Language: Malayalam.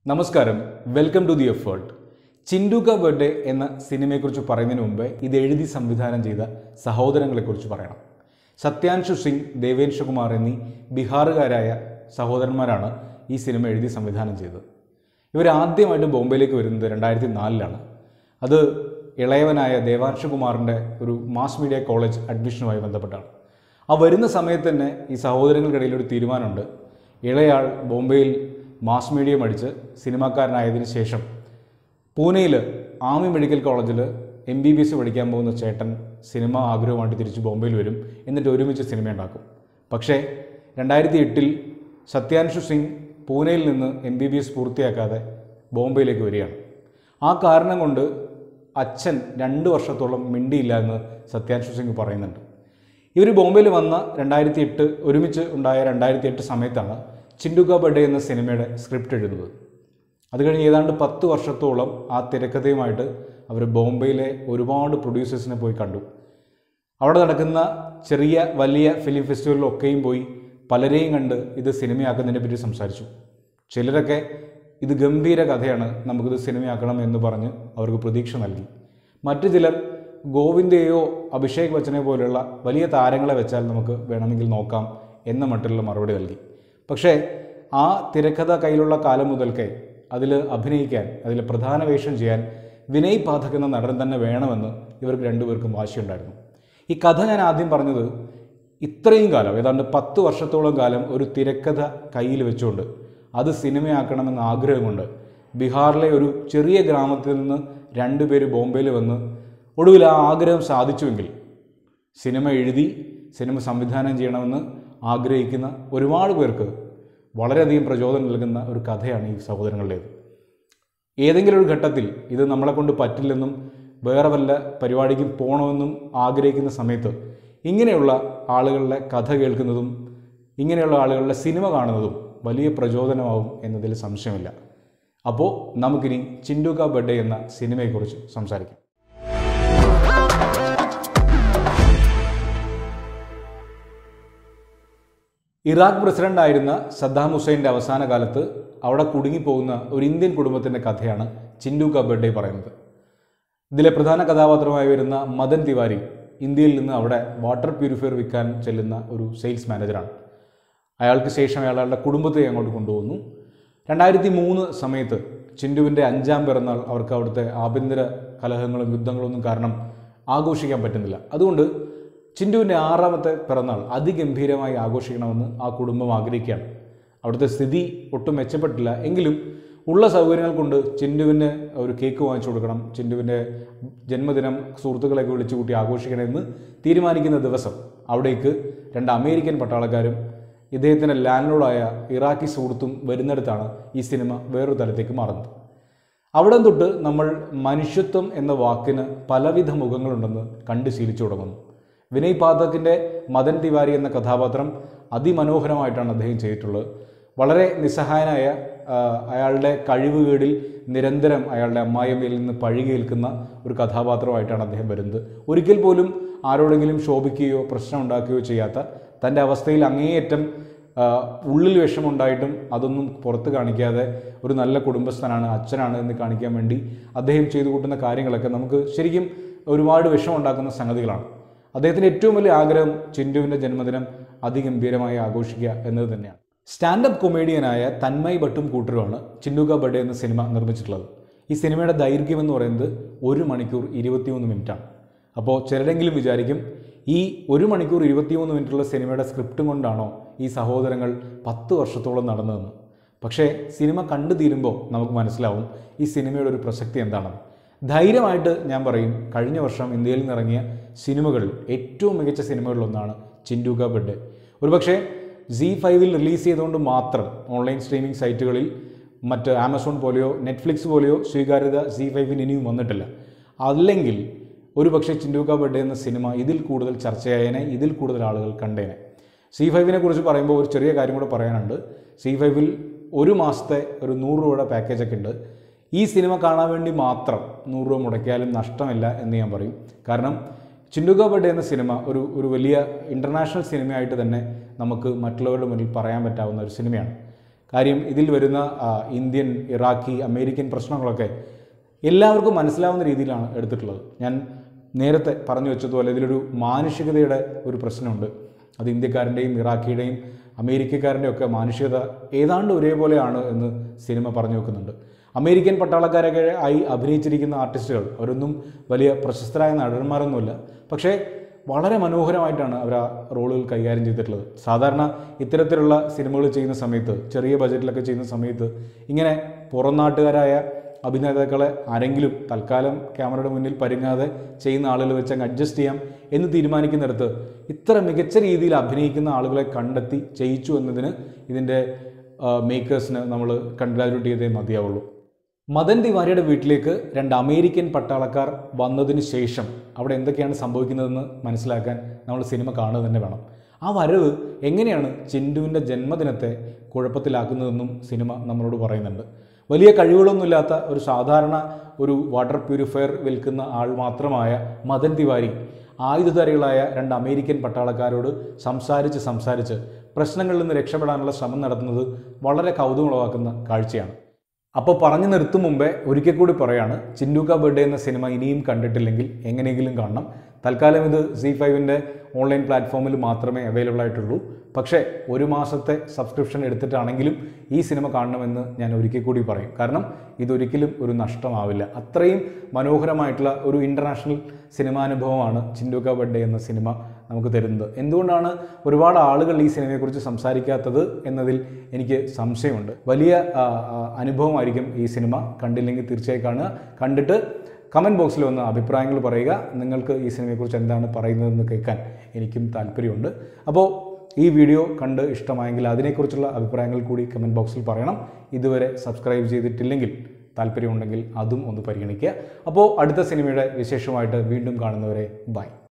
നമസ്കാരം വെൽക്കം ടു ദി എഫേർട്ട് ചിൻഡുക ബർത്ത്ഡേ എന്ന സിനിമയെക്കുറിച്ച് പറയുന്നതിന് മുമ്പ് ഇത് എഴുതി സംവിധാനം ചെയ്ത സഹോദരങ്ങളെക്കുറിച്ച് പറയണം സത്യാൻഷു സിംഗ് ദേവേൻഷു കുമാർ എന്നീ ബീഹാറുകാരായ സഹോദരന്മാരാണ് ഈ സിനിമ എഴുതി സംവിധാനം ചെയ്തത് ഇവർ ആദ്യമായിട്ട് ബോംബെയിലേക്ക് വരുന്നത് രണ്ടായിരത്തി നാലിലാണ് അത് ഇളയവനായ ദേവാൻഷു കുമാറിൻ്റെ ഒരു മാസ് മീഡിയ കോളേജ് അഡ്മിഷനുമായി ബന്ധപ്പെട്ടാണ് ആ വരുന്ന സമയത്ത് തന്നെ ഈ സഹോദരങ്ങൾക്കിടയിൽ ഒരു തീരുമാനമുണ്ട് ഇളയാൾ ബോംബെയിൽ മാസ് മീഡിയ പഠിച്ച് സിനിമാക്കാരനായതിനു ശേഷം പൂനെയിൽ ആർമി മെഡിക്കൽ കോളേജിൽ എം ബി ബി എസ് പഠിക്കാൻ പോകുന്ന ചേട്ടൻ സിനിമ ആഗ്രഹമായിട്ട് തിരിച്ച് ബോംബെയിൽ വരും എന്നിട്ട് ഒരുമിച്ച് സിനിമ ഉണ്ടാക്കും പക്ഷേ രണ്ടായിരത്തി എട്ടിൽ സത്യാൻഷു സിംഗ് പൂനെയിൽ നിന്ന് എം ബി ബി എസ് പൂർത്തിയാക്കാതെ ബോംബെയിലേക്ക് വരികയാണ് ആ കാരണം കൊണ്ട് അച്ഛൻ രണ്ട് വർഷത്തോളം മിണ്ടിയില്ല എന്ന് സത്യാൻഷു സിംഗ് പറയുന്നുണ്ട് ഇവർ ബോംബെയിൽ വന്ന രണ്ടായിരത്തി എട്ട് ഒരുമിച്ച് ഉണ്ടായ രണ്ടായിരത്തി എട്ട് സമയത്താണ് ചിൻഡുക ബഡേ എന്ന സിനിമയുടെ സ്ക്രിപ്റ്റ് എഴുതുന്നത് അത് കഴിഞ്ഞ് ഏതാണ്ട് പത്ത് വർഷത്തോളം ആ തിരക്കഥയുമായിട്ട് അവർ ബോംബെയിലെ ഒരുപാട് പ്രൊഡ്യൂസേഴ്സിനെ പോയി കണ്ടു അവിടെ നടക്കുന്ന ചെറിയ വലിയ ഫിലിം ഫെസ്റ്റിവലിലൊക്കെയും പോയി പലരെയും കണ്ട് ഇത് സിനിമയാക്കുന്നതിനെ പറ്റി സംസാരിച്ചു ചിലരൊക്കെ ഇത് ഗംഭീര കഥയാണ് നമുക്കിത് സിനിമയാക്കണം എന്ന് പറഞ്ഞ് അവർക്ക് പ്രതീക്ഷ നൽകി മറ്റു ചിലർ ഗോവിന്ദയെയോ അഭിഷേക് ബച്ചനെ പോലെയുള്ള വലിയ താരങ്ങളെ വെച്ചാൽ നമുക്ക് വേണമെങ്കിൽ നോക്കാം എന്ന മട്ടിലുള്ള മറുപടി നൽകി പക്ഷേ ആ തിരക്കഥ കയ്യിലുള്ള കാലം മുതൽക്കേ അതിൽ അഭിനയിക്കാൻ അതിൽ പ്രധാന വേഷം ചെയ്യാൻ വിനയ് പാഠക് എന്ന നടൻ തന്നെ വേണമെന്ന് ഇവർക്ക് രണ്ടുപേർക്കും വാശിയുണ്ടായിരുന്നു ഈ കഥ ഞാൻ ആദ്യം പറഞ്ഞത് ഇത്രയും കാലം ഏതാണ്ട് പത്ത് വർഷത്തോളം കാലം ഒരു തിരക്കഥ കയ്യിൽ വെച്ചുകൊണ്ട് അത് സിനിമയാക്കണമെന്ന ആഗ്രഹമുണ്ട് ബീഹാറിലെ ഒരു ചെറിയ ഗ്രാമത്തിൽ നിന്ന് രണ്ടുപേര് ബോംബെയിൽ വന്ന് ഒടുവിൽ ആ ആഗ്രഹം സാധിച്ചുവെങ്കിൽ സിനിമ എഴുതി സിനിമ സംവിധാനം ചെയ്യണമെന്ന് ആഗ്രഹിക്കുന്ന ഒരുപാട് പേർക്ക് വളരെയധികം പ്രചോദനം നൽകുന്ന ഒരു കഥയാണ് ഈ സഹോദരങ്ങളുടേത് ഏതെങ്കിലും ഒരു ഘട്ടത്തിൽ ഇത് നമ്മളെ കൊണ്ട് പറ്റില്ലെന്നും വേറെ വല്ല പരിപാടിക്കും പോകണമെന്നും ആഗ്രഹിക്കുന്ന സമയത്ത് ഇങ്ങനെയുള്ള ആളുകളുടെ കഥ കേൾക്കുന്നതും ഇങ്ങനെയുള്ള ആളുകളുടെ സിനിമ കാണുന്നതും വലിയ പ്രചോദനമാവും എന്നതിൽ സംശയമില്ല അപ്പോൾ നമുക്കിനി ചിൻഡുക ബഡേ എന്ന സിനിമയെക്കുറിച്ച് സംസാരിക്കാം ഇറാഖ് പ്രസിഡന്റായിരുന്ന സദ്ദാം ഹുസൈൻ്റെ അവസാന കാലത്ത് അവിടെ കുടുങ്ങിപ്പോകുന്ന ഒരു ഇന്ത്യൻ കുടുംബത്തിൻ്റെ കഥയാണ് ചിൻഡു കബഡെ പറയുന്നത് ഇതിലെ പ്രധാന കഥാപാത്രമായി വരുന്ന മദൻ തിവാരി ഇന്ത്യയിൽ നിന്ന് അവിടെ വാട്ടർ പ്യൂരിഫയർ വിൽക്കാൻ ചെല്ലുന്ന ഒരു സെയിൽസ് മാനേജറാണ് അയാൾക്ക് ശേഷം അയാളുടെ കുടുംബത്തെ അങ്ങോട്ട് കൊണ്ടുപോകുന്നു രണ്ടായിരത്തി മൂന്ന് സമയത്ത് ചിൻഡുവിൻ്റെ അഞ്ചാം പിറന്നാൾ അവർക്ക് അവിടുത്തെ ആഭ്യന്തര കലഹങ്ങളും യുദ്ധങ്ങളൊന്നും കാരണം ആഘോഷിക്കാൻ പറ്റുന്നില്ല അതുകൊണ്ട് ചിൻഡുവിൻ്റെ ആറാമത്തെ പിറന്നാൾ അതിഗംഭീരമായി ആഘോഷിക്കണമെന്ന് ആ കുടുംബം ആഗ്രഹിക്കുകയാണ് അവിടുത്തെ സ്ഥിതി ഒട്ടും മെച്ചപ്പെട്ടില്ല എങ്കിലും ഉള്ള സൗകര്യങ്ങൾ കൊണ്ട് ചിൻഡുവിന് ഒരു കേക്ക് വാങ്ങിച്ചു കൊടുക്കണം ചിൻഡുവിൻ്റെ ജന്മദിനം സുഹൃത്തുക്കളെയൊക്കെ വിളിച്ചു കൂട്ടി ആഘോഷിക്കണമെന്ന് തീരുമാനിക്കുന്ന ദിവസം അവിടേക്ക് രണ്ട് അമേരിക്കൻ പട്ടാളക്കാരും ഇദ്ദേഹത്തിൻ്റെ ലാൻഡ്ലോഡായ ഇറാഖി സുഹൃത്തും വരുന്നിടത്താണ് ഈ സിനിമ വേറൊരു തലത്തേക്ക് മാറുന്നത് അവിടെ തൊട്ട് നമ്മൾ മനുഷ്യത്വം എന്ന വാക്കിന് പലവിധ മുഖങ്ങളുണ്ടെന്ന് കണ്ട് ശീലിച്ചു തുടങ്ങുന്നു വിനയ് പാഠക്കിൻ്റെ മദൻ തിവാരി എന്ന കഥാപാത്രം അതിമനോഹരമായിട്ടാണ് അദ്ദേഹം ചെയ്തിട്ടുള്ളത് വളരെ നിസ്സഹായനായ ആ, അയാളുടെ കഴിവുകേടിൽ നിരന്തരം അയാളുടെ അമ്മായിയമ്മയിൽ നിന്ന് പഴികേൽക്കുന്ന ഒരു കഥാപാത്രമായിട്ടാണ് അദ്ദേഹം വരുന്നത് ഒരിക്കൽ പോലും ആരോടെങ്കിലും ശോഭിക്കുകയോ പ്രശ്നം ഉണ്ടാക്കുകയോ ചെയ്യാത്ത തൻ്റെ അവസ്ഥയിൽ അങ്ങേയറ്റം ആ, ഉള്ളിൽ വിഷമുണ്ടായിട്ടും അതൊന്നും പുറത്ത് കാണിക്കാതെ ഒരു നല്ല കുടുംബസ്ഥനാണ് അച്ഛനാണ് എന്ന് കാണിക്കാൻ വേണ്ടി അദ്ദേഹം ചെയ്തു കൂട്ടുന്ന കാര്യങ്ങളൊക്കെ നമുക്ക് ശരിക്കും ഒരുപാട് വിഷമുണ്ടാക്കുന്ന സംഗതികളാണ് അദ്ദേഹത്തിൻ്റെ ഏറ്റവും വലിയ ആഗ്രഹം ചിൻഡുവിൻ്റെ ജന്മദിനം അതിഗംഭീരമായി ആഘോഷിക്കുക എന്നത് തന്നെയാണ് സ്റ്റാൻഡപ്പ് കൊമേഡിയനായ തന്മയ് ഭട്ടും കൂട്ടരുമാണ് ചിൻഡുക ബഡേ എന്ന സിനിമ നിർമ്മിച്ചിട്ടുള്ളത് ഈ സിനിമയുടെ ദൈർഘ്യം എന്ന് പറയുന്നത് ഒരു മണിക്കൂർ ഇരുപത്തിമൂന്ന് മിനിറ്റാണ് അപ്പോൾ ചിലരെങ്കിലും വിചാരിക്കും ഈ ഒരു മണിക്കൂർ ഇരുപത്തിമൂന്ന് മിനിറ്റുള്ള സിനിമയുടെ സ്ക്രിപ്റ്റും കൊണ്ടാണോ ഈ സഹോദരങ്ങൾ പത്ത് വർഷത്തോളം നടന്നതെന്ന് പക്ഷേ സിനിമ കണ്ടു തീരുമ്പോൾ നമുക്ക് മനസ്സിലാവും ഈ സിനിമയുടെ ഒരു പ്രസക്തി എന്താണെന്ന് ധൈര്യമായിട്ട് ഞാൻ പറയും കഴിഞ്ഞ വർഷം ഇന്ത്യയിൽ നിന്നിറങ്ങിയ സിനിമകളിൽ ഏറ്റവും മികച്ച സിനിമകളിലൊന്നാണ് ചിൻഡുക ബെഡ് ഒരുപക്ഷെ സി ഫൈവിൽ റിലീസ് ചെയ്തുകൊണ്ട് മാത്രം ഓൺലൈൻ സ്ട്രീമിംഗ് സൈറ്റുകളിൽ മറ്റ് ആമസോൺ പോലെയോ നെറ്റ്ഫ്ലിക്സ് പോലെയോ സ്വീകാര്യത സി ഫൈവിന് ഇനിയും വന്നിട്ടില്ല അല്ലെങ്കിൽ ഒരു പക്ഷേ ചിൻഡുക ബെഡ് എന്ന സിനിമ ഇതിൽ കൂടുതൽ ചർച്ചയായേനെ ഇതിൽ കൂടുതൽ ആളുകൾ കണ്ടേനെ സി ഫൈവിനെ കുറിച്ച് പറയുമ്പോൾ ഒരു ചെറിയ കാര്യം കൂടെ പറയാനുണ്ട് സി ഫൈവിൽ ഒരു മാസത്തെ ഒരു നൂറ് രൂപയുടെ പാക്കേജൊക്കെ ഉണ്ട് ഈ സിനിമ കാണാൻ വേണ്ടി മാത്രം നൂറ് രൂപ മുടക്കിയാലും നഷ്ടമില്ല എന്ന് ഞാൻ പറയും കാരണം ചിൻഡുക ബഡേ എന്ന സിനിമ ഒരു ഒരു വലിയ ഇൻ്റർനാഷണൽ സിനിമയായിട്ട് തന്നെ നമുക്ക് മറ്റുള്ളവരുടെ മുന്നിൽ പറയാൻ പറ്റാവുന്ന ഒരു സിനിമയാണ് കാര്യം ഇതിൽ വരുന്ന ആ, ഇന്ത്യൻ ഇറാഖി അമേരിക്കൻ പ്രശ്നങ്ങളൊക്കെ എല്ലാവർക്കും മനസ്സിലാവുന്ന രീതിയിലാണ് എടുത്തിട്ടുള്ളത് ഞാൻ നേരത്തെ പറഞ്ഞു വെച്ചതുപോലെ ഇതിലൊരു മാനുഷികതയുടെ ഒരു പ്രശ്നമുണ്ട് അത് ഇന്ത്യക്കാരൻ്റെയും ഇറാഖിയുടെയും അമേരിക്കക്കാരൻ്റെയും ഒക്കെ മാനുഷികത ഏതാണ്ട് ഒരേപോലെയാണ് എന്ന് സിനിമ പറഞ്ഞു വെക്കുന്നുണ്ട് അമേരിക്കൻ പട്ടാളക്കാരൊക്കെ ആയി അഭിനയിച്ചിരിക്കുന്ന ആർട്ടിസ്റ്റുകൾ അവരൊന്നും വലിയ പ്രശസ്തരായ നടന്മാരൊന്നുമില്ല പക്ഷേ വളരെ മനോഹരമായിട്ടാണ് അവർ ആ റോളുകൾ കൈകാര്യം ചെയ്തിട്ടുള്ളത് സാധാരണ ഇത്തരത്തിലുള്ള സിനിമകൾ ചെയ്യുന്ന സമയത്ത് ചെറിയ ബജറ്റിലൊക്കെ ചെയ്യുന്ന സമയത്ത് ഇങ്ങനെ പുറം നാട്ടുകാരായ അഭിനേതാക്കളെ ആരെങ്കിലും തൽക്കാലം ക്യാമറയുടെ മുന്നിൽ പരുങ്ങാതെ ചെയ്യുന്ന ആളുകൾ വെച്ച് അങ്ങ് അഡ്ജസ്റ്റ് ചെയ്യാം എന്ന് തീരുമാനിക്കുന്നിടത്ത് ഇത്ര മികച്ച രീതിയിൽ അഭിനയിക്കുന്ന ആളുകളെ കണ്ടെത്തി ചെയ്യിച്ചു എന്നതിന് ഇതിൻ്റെ മേക്കേഴ്സിന് നമ്മൾ കൺഗ്രാജുലേറ്റ് ചെയ്തേ മതിയാവുള്ളൂ മദൻ തിവാരിയുടെ വീട്ടിലേക്ക് രണ്ട് അമേരിക്കൻ പട്ടാളക്കാർ വന്നതിന് ശേഷം അവിടെ എന്തൊക്കെയാണ് സംഭവിക്കുന്നതെന്ന് മനസ്സിലാക്കാൻ നമ്മൾ സിനിമ കാണുക തന്നെ വേണം ആ വരവ് എങ്ങനെയാണ് ചിൻഡുവിൻ്റെ ജന്മദിനത്തെ കുഴപ്പത്തിലാക്കുന്നതെന്നും സിനിമ നമ്മളോട് പറയുന്നുണ്ട് വലിയ കഴിവുകളൊന്നുമില്ലാത്ത ഒരു സാധാരണ ഒരു വാട്ടർ പ്യൂരിഫയർ വിൽക്കുന്ന ആൾ മാത്രമായ മദൻ തിവാരി ആയുധധാരികളായ രണ്ട് അമേരിക്കൻ പട്ടാളക്കാരോട് സംസാരിച്ച് സംസാരിച്ച് പ്രശ്നങ്ങളിൽ നിന്ന് രക്ഷപ്പെടാനുള്ള ശ്രമം നടത്തുന്നത് വളരെ കൗതുകമുളവാക്കുന്ന കാഴ്ചയാണ് അപ്പോൾ പറഞ്ഞു നിർത്തും മുമ്പേ ഒരിക്കൽ കൂടി പറയാണ് ചിൻഡുക്ക ബർത്ത്ഡേ എന്ന സിനിമ ഇനിയും കണ്ടിട്ടില്ലെങ്കിൽ എങ്ങനെയെങ്കിലും കാണണം തൽക്കാലം ഇത് സി ഫൈവിൻ്റെ ഓൺലൈൻ പ്ലാറ്റ്ഫോമിൽ മാത്രമേ അവൈലബിൾ ആയിട്ടുള്ളൂ പക്ഷേ ഒരു മാസത്തെ സബ്സ്ക്രിപ്ഷൻ എടുത്തിട്ടാണെങ്കിലും ഈ സിനിമ കാണണമെന്ന് ഞാൻ ഒരിക്കൽ കൂടി പറയും കാരണം ഇതൊരിക്കലും ഒരു നഷ്ടമാവില്ല അത്രയും മനോഹരമായിട്ടുള്ള ഒരു ഇൻ്റർനാഷണൽ സിനിമാനുഭവമാണ് ചിൻഡുക്ക ബർത്ത്ഡേ എന്ന സിനിമ നമുക്ക് തരുന്നത് എന്തുകൊണ്ടാണ് ഒരുപാട് ആളുകൾ ഈ സിനിമയെക്കുറിച്ച് സംസാരിക്കാത്തത് എന്നതിൽ എനിക്ക് സംശയമുണ്ട് വലിയ ആ, ആ, അനുഭവമായിരിക്കും ഈ സിനിമ കണ്ടില്ലെങ്കിൽ തീർച്ചയായും കാണുക കണ്ടിട്ട് കമൻറ്റ് ബോക്സിൽ വന്ന് അഭിപ്രായങ്ങൾ പറയുക നിങ്ങൾക്ക് ഈ സിനിമയെക്കുറിച്ച് എന്താണ് പറയുന്നതെന്ന് കേൾക്കാൻ എനിക്കും താല്പര്യമുണ്ട് അപ്പോൾ ഈ വീഡിയോ കണ്ട് ഇഷ്ടമായെങ്കിൽ അതിനെക്കുറിച്ചുള്ള അഭിപ്രായങ്ങൾ കൂടി കമൻറ്റ് ബോക്സിൽ പറയണം ഇതുവരെ സബ്സ്ക്രൈബ് ചെയ്തിട്ടില്ലെങ്കിൽ താല്പര്യമുണ്ടെങ്കിൽ അതും ഒന്ന് പരിഗണിക്കുക അപ്പോൾ അടുത്ത സിനിമയുടെ വിശേഷമായിട്ട് വീണ്ടും കാണുന്നവരെ ബൈ